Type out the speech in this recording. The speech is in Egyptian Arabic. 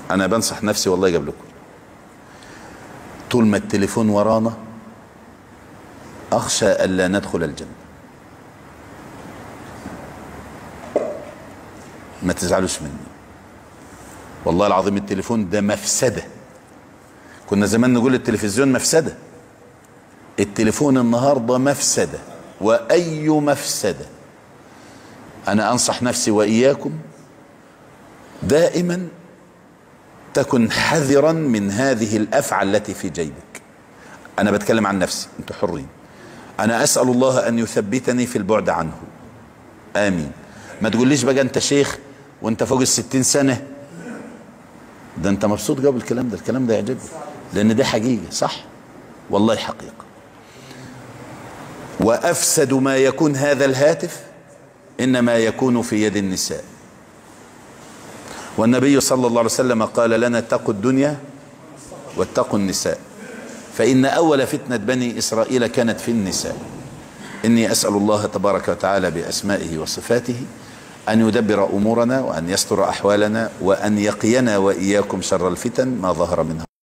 انا بنصح نفسي والله قبلكم طول ما التليفون ورانا اخشى الا ندخل الجنه ما تزعلوش مني والله العظيم التليفون ده مفسده كنا زمان نقول التلفزيون مفسده التليفون النهارده مفسده واي مفسده انا انصح نفسي واياكم دائما تكن حذرا من هذه الافعى التي في جيبك انا بتكلم عن نفسي انتوا حرين انا اسال الله ان يثبتني في البعد عنه امين ما تقوليش بقى انت شيخ وانت فوق الستين سنه ده انت مبسوط قبل الكلام ده الكلام ده يعجبك لان ده حقيقه صح والله حقيقه وافسد ما يكون هذا الهاتف انما يكون في يد النساء والنبي صلى الله عليه وسلم قال لنا اتقوا الدنيا واتقوا النساء فإن أول فتنة بني إسرائيل كانت في النساء إني أسأل الله تبارك وتعالى بأسمائه وصفاته أن يدبر أمورنا وأن يستر أحوالنا وأن يقينا وإياكم شر الفتن ما ظهر منها